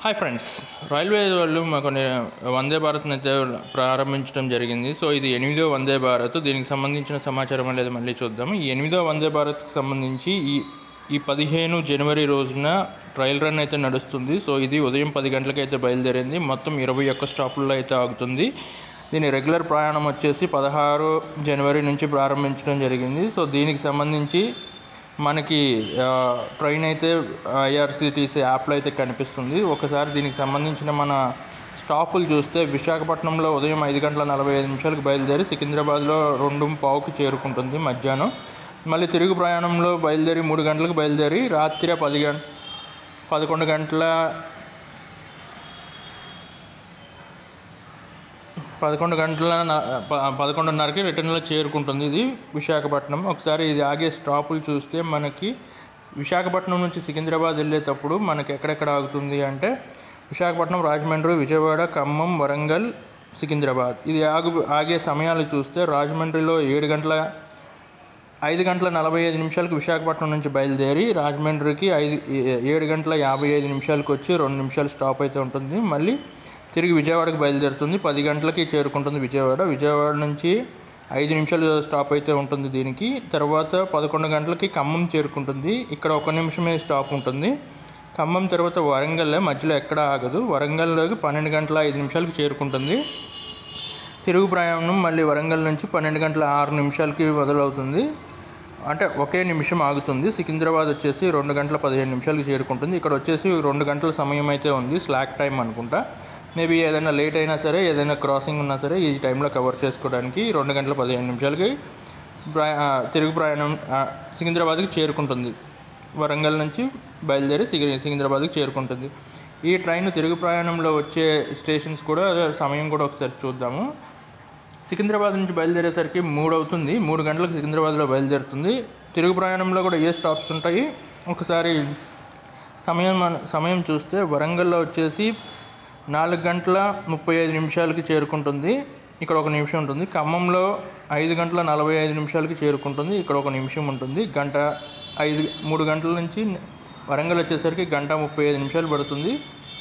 hi friends railway వాళ్ళు మాకు నే- వందే భారత్ని అయితే ప్రారంభించడం జరిగింది సో ఇది ఎనిమిదో వందే భారత్ దీనికి సంబంధించిన సమాచారం అనేది మళ్ళీ చూద్దాము ఈ ఎనిమిదో వందే భారత్కి సంబంధించి ఈ ఈ పదిహేను జనవరి రోజున ట్రయల్ రన్ అయితే నడుస్తుంది సో ఇది ఉదయం పది గంటలకు అయితే బయలుదేరింది మొత్తం ఇరవై ఒక్క స్టాపుల్లో అయితే ఆగుతుంది దీని రెగ్యులర్ ప్రయాణం వచ్చేసి పదహారు జనవరి నుంచి ప్రారంభించడం జరిగింది సో దీనికి సంబంధించి మనకి ఆ, ట్రైన్ అయితే ఐఆర్సిటీసీ యాప్లో అయితే కనిపిస్తుంది ఒకసారి దీనికి సంబంధించిన మన స్టాపులు చూస్తే విశాఖపట్నంలో ఉదయం ఐదు గంటల నలభై ఐదు నిమిషాలకు బయలుదేరి సికింద్రాబాద్లో రెండు పావుకి చేరుకుంటుంది మధ్యాహ్నం మళ్ళీ తిరుగు ప్రయాణంలో బయలుదేరి మూడు గంటలకు బయలుదేరి రాత్రి పది గంట పదకొండు గంటల పదకొండు గంటల న- ప- పదకొండున్నరకి రిటర్న్లో చేరుకుంటుంది ఇది విశాఖపట్నం ఒకసారి ఇది ఆగే స్టాపులు చూస్తే మనకి విశాఖపట్నం నుంచి సికింద్రాబాద్ వెళ్ళేటప్పుడు మనకి ఎక్కడెక్కడ ఆగుతుంది అంటే విశాఖపట్నం రాజమండ్రి విజయవాడ ఖమ్మం వరంగల్ సికింద్రాబాద్ ఇది ఆగు ఆగే సమయాలు చూస్తే రాజమండ్రిలో ఏడు గంటల ఐదు గంటల నలభై ఐదు నిమిషాలకు విశాఖపట్నం నుంచి బయలుదేరి రాజమండ్రికి ఐదు ఏ- ఏడు గంటల యాభై ఐదు నిమిషాలకు వచ్చి రెండు నిమిషాలు స్టాప్ అయితే ఉంటుంది మళ్ళీ తిరిగి విజయవాడకు బయలుదేరుతుంది పది గంటలకి చేరుకుంటుంది విజయవాడ విజయవాడ నుంచి ఐదు నిమిషాలు స్టాప్ అయితే ఉంటుంది దీనికి తర్వాత పదకొండు గంటలకి ఖమ్మం చేరుకుంటుంది ఇక్కడ ఒక నిమిషమే స్టాప్ ఉంటుంది ఖమ్మం తర్వాత వరంగల్ మధ్యలో ఎక్కడ ఆగదు వరంగల్లోకి పన్నెండు గంటల ఐదు నిమిషాలకు చేరుకుంటుంది తిరుగు ప్రయాణం మళ్ళీ వరంగల్ నుంచి పన్నెండు గంటల ఆరు నిమిషాలకి మొదలవుతుంది అంటే ఒకే నిమిషం ఆగుతుంది సికింద్రాబాద్ వచ్చేసి రెండు గంటల పదిహేను నిమిషాలకి చేరుకుంటుంది ఇక్కడ వచ్చేసి రెండు గంటల సమయం అయితే ఉంది స్లాక్ టైం అనుకుంటా మేబీ ఏదైనా లేట్ అయినా సరే ఏదైనా క్రాసింగ్ ఉన్నా సరే ఈ టైంలో కవర్ చేసుకోవడానికి రెండు గంటల పదిహేను నిమిషాలకి ప్రయా ఆ, తిరుగు ప్రయాణం ఆ, సికింద్రాబాద్కి చేరుకుంటుంది వరంగల్ నుంచి బయలుదేరి సిగి సికింద్రాబాద్కి చేరుకుంటుంది ఈ ట్రైన్ తిరుగు ప్రయాణంలో వచ్చే స్టేషన్స్ కూడా సమయం కూడా ఒకసారి చూద్దాము సికింద్రాబాద్ నుంచి బయలుదేరేసరికి మూడు అవుతుంది మూడు గంటలకు సికింద్రాబాద్లో బయలుదేరుతుంది తిరుగు ప్రయాణంలో కూడా ఏ స్టాప్స్ ఉంటాయి ఒకసారి సమయం మన- సమయం చూస్తే వరంగల్లో వచ్చేసి నాలుగు గంటల ముప్పై ఐదు నిమిషాలకి చేరుకుంటుంది ఇక్కడ ఒక నిమిషం ఉంటుంది ఖమ్మంలో ఐదు గంటల నలభై ఐదు నిమిషాలకి చేరుకుంటుంది ఇక్కడ ఒక నిమిషం ఉంటుంది గంట ఐదు మూడు గంటల నుంచి వరంగల్ వచ్చేసరికి గంట ముప్పై ఐదు నిమిషాలు పడుతుంది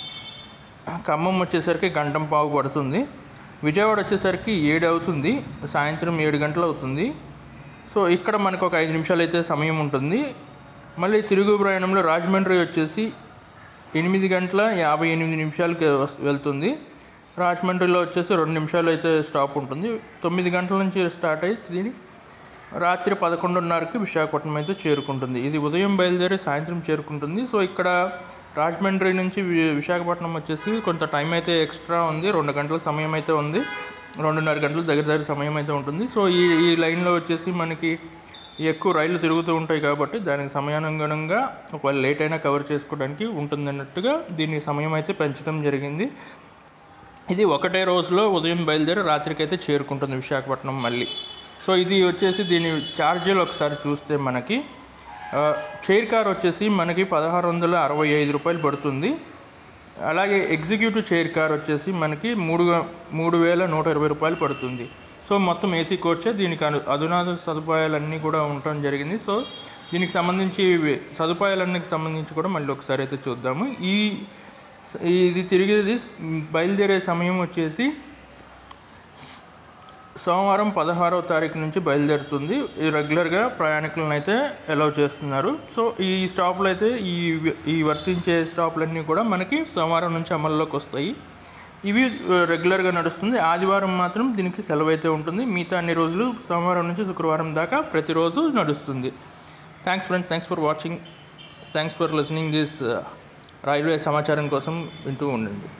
ఖమ్మం వచ్చేసరికి గంటం పావు పడుతుంది విజయవాడ వచ్చేసరికి ఏడు అవుతుంది సాయంత్రం ఏడు గంటలు అవుతుంది సో ఇక్కడ మనకు ఒక ఐదు నిమిషాలు అయితే సమయం ఉంటుంది మళ్ళీ తిరుగు ప్రయాణంలో రాజమండ్రి వచ్చేసి ఎనిమిది గంటల యాభై ఎనిమిది నిమిషాలకి వస్- వెళ్తుంది రాజమండ్రిలో వచ్చేసి రెండు నిమిషాలు అయితే స్టాప్ ఉంటుంది తొమ్మిది గంటల నుంచి స్టార్ట్ అయ్యి తిరిగి రాత్రి పదకొండున్నరకి విశాఖపట్నం అయితే చేరుకుంటుంది ఇది ఉదయం బయలుదేరి సాయంత్రం చేరుకుంటుంది సో ఇక్కడ రాజమండ్రి నుంచి వి- విశాఖపట్నం వచ్చేసి కొంత టైం అయితే ఎక్స్ట్రా ఉంది రెండు గంటల సమయం అయితే ఉంది రెండున్నర గంటల దగ్గర దగ్గర సమయం అయితే ఉంటుంది సో ఈ ఈ లైన్లో వచ్చేసి మనకి ఎక్కువ రైళ్లు తిరుగుతూ ఉంటాయి కాబట్టి దానికి సమయానుగుణంగా ఒకవేళ లేట్ అయినా కవర్ చేసుకోవడానికి ఉంటుందన్నట్టుగా దీని సమయం అయితే పెంచడం జరిగింది ఇది ఒకటే రోజులో ఉదయం బయలుదేరి రాత్రికి అయితే చేరుకుంటుంది విశాఖపట్నం మళ్ళీ సో ఇది వచ్చేసి దీని ఛార్జీలు ఒకసారి చూస్తే మనకి ఆ, చైర్ కార్ వచ్చేసి మనకి పదహారు వందల అరవై ఐదు రూపాయలు పడుతుంది అలాగే ఎగ్జిక్యూటివ్ చైర్ కార్ వచ్చేసి మనకి మూడు మూడు వేల నూట ఇరవై రూపాయలు పడుతుంది సో మొత్తం ఏసీ కోచే దీనికి అను అధునాత సదుపాయాలన్నీ కూడా ఉండటం జరిగింది సో దీనికి సంబంధించి ఇవి సదుపాయాలన్నికి సంబంధించి కూడా మళ్ళీ ఒకసారి అయితే చూద్దాము ఈ స- ఇది తిరిగేది బయలుదేరే సమయం వచ్చేసి సోమవారం పదహారవ తారీఖు నుంచి బయలుదేరుతుంది ఈ రెగ్యులర్గా ప్రయాణికులను అయితే అలౌ చేస్తున్నారు సో ఈ స్టాప్లు అయితే ఈ ఈ వర్తించే స్టాప్లన్నీ కూడా మనకి సోమవారం నుంచి అమల్లోకి వస్తాయి ఇవి రెగ్యులర్గా నడుస్తుంది ఆదివారం మాత్రం దీనికి సెలవు అయితే ఉంటుంది మిగతా అన్ని రోజులు సోమవారం నుంచి శుక్రవారం దాకా ప్రతిరోజు నడుస్తుంది thanks friends thanks for watching thanks for listening this railway సమాచారం కోసం వింటూ ఉండండి